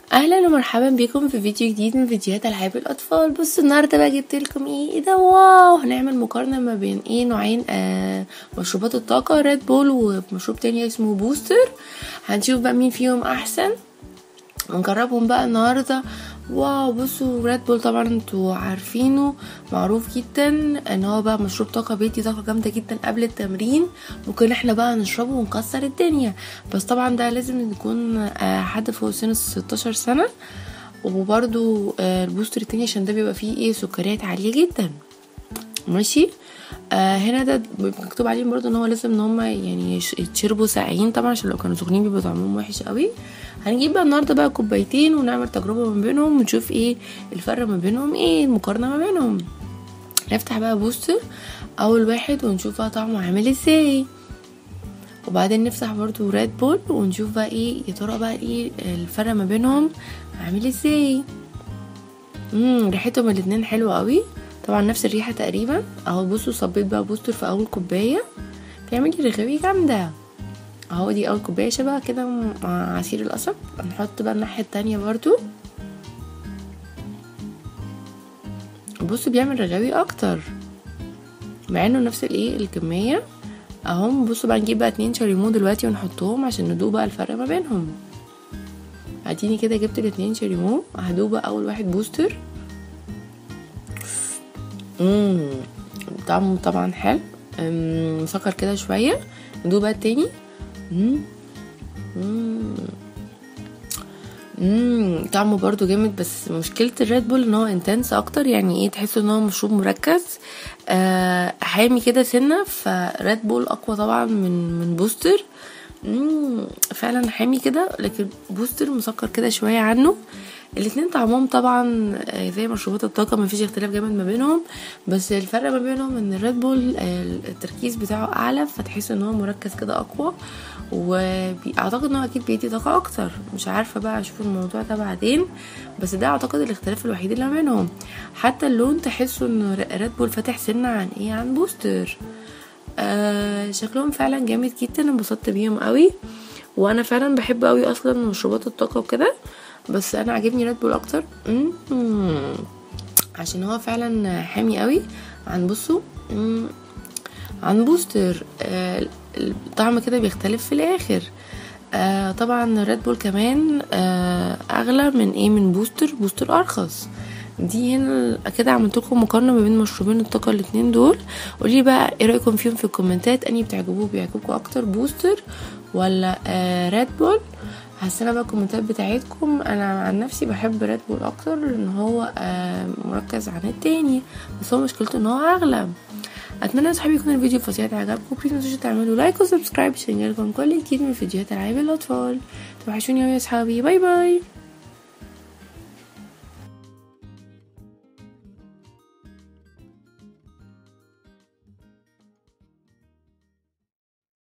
اهلا ومرحبا بكم في فيديو جديد من فيديوهات العاب الاطفال بصوا النهارده بقى جبت لكم ايه ايه ده واو هنعمل مقارنه ما بين ايه نوعين آه مشروبات الطاقه ريد بول ومشروب تاني اسمه بوستر هنشوف بقى مين فيهم احسن ونجربهم بقى النهارده واو بصوا ريد بول طبعا انتوا عارفينه معروف جدا ان هو بقى مشروب طاقه بيدي طاقه جامده جدا قبل التمرين ممكن احنا بقى نشربه ونكسر الدنيا بس طبعا ده لازم يكون آه، حد فوق سن 16 سنه وبرده البوستر التاني عشان ده بيبقى فيه ايه سكريات عاليه جدا ماشي آه هنا ده بيبقى مكتوب عليهم برضو ان هو لازم ان هم يعني يش- يتشربوا ساقعين طبعا عشان لو كانوا سخنين بيبقى طعمهم وحش قوي هنجيب بقى النهارده بقى كوبايتين ونعمل تجربه ما بينهم ونشوف ايه الفرق ما بينهم ايه المقارنه ما بينهم نفتح بقى بوستر اول واحد ونشوف بقى طعمه عامل ازاي وبعدين نفتح برضو ريد بول ونشوف بقى ايه يا ترى بقى ايه الفرق ما بينهم عامل ازاي امم ريحتهم الاتنين حلوة قوي طبعا نفس الريحة تقريبا اهو بصوا صبيت بقى بوستر في اول كوباية بيعمل لي رغاوي جامدة اهو دي اول كوباية شبه كده مع عصير القصب هنحط بقى الناحية التانية برضو بصوا بيعمل رغاوي اكتر مع انه نفس الايه الكمية اهم بصوا بقى نجيب بقى اتنين شاليمو دلوقتي ونحطهم عشان ندوق بقى الفرق ما بينهم اديني كده جبت الاتنين شاليمو هدوق بقى اول واحد بوستر امم طعمه طبعا حلو أم، مسكر كده شويه ندوق بقى التاني امم امم امم طعمه برضو جامد بس مشكله الريد بول ان هو انتنس اكتر يعني ايه تحس ان هو مشروب مركز آه حامي كده سنه فريد بول اقوى طبعا من من بوستر امم فعلا حامي كده لكن بوستر مسكر كده شويه عنه الاتنين طعمهم طبعا آه، زي مشروبات الطاقه ما فيش اختلاف جامد ما بينهم بس الفرق ما بينهم ان الريد بول آه، التركيز بتاعه اعلى فتحس ان هو مركز كده اقوى واعتقد ان هو اكيد بيدي طاقه اكتر مش عارفه بقى اشوف الموضوع ده بعدين بس ده اعتقد الاختلاف الوحيد اللي ما بينهم حتى اللون تحسوا ان ريد بول فاتح سنه عن ايه عن بوستر آه شكلهم فعلا جامد جدا انبسطت بيهم قوي وانا فعلا بحب قوي اصلا مشروبات الطاقه وكده بس انا عاجبني ريد بول اكتر مم. عشان هو فعلا حامي قوي عن بصوا مم. عن بوستر آه الطعم كده بيختلف في الاخر آه طبعا ريد بول كمان آه اغلى من ايه من بوستر بوستر ارخص دي هنا كده عملت لكم مقارنه ما بين مشروبين الطاقه الاتنين دول قولي بقى ايه رايكم فيهم في الكومنتات اني بتعجبوه بيعجبكم اكتر بوستر ولا آه ريد بول هستنى بقى الكومنتات بتاعتكم انا عن نفسي بحب ريد بول اكتر ان هو آه مركز عن التاني بس هو مشكلته ان هو اغلى اتمنى يا صحابي يكون الفيديو فظيع عجبكم بليز متنسوش تعملوا لايك وسبسكرايب عشان يجيلكم كل جديد من فيديوهات العاب الاطفال توحشوني أوي يا صحابي باي باي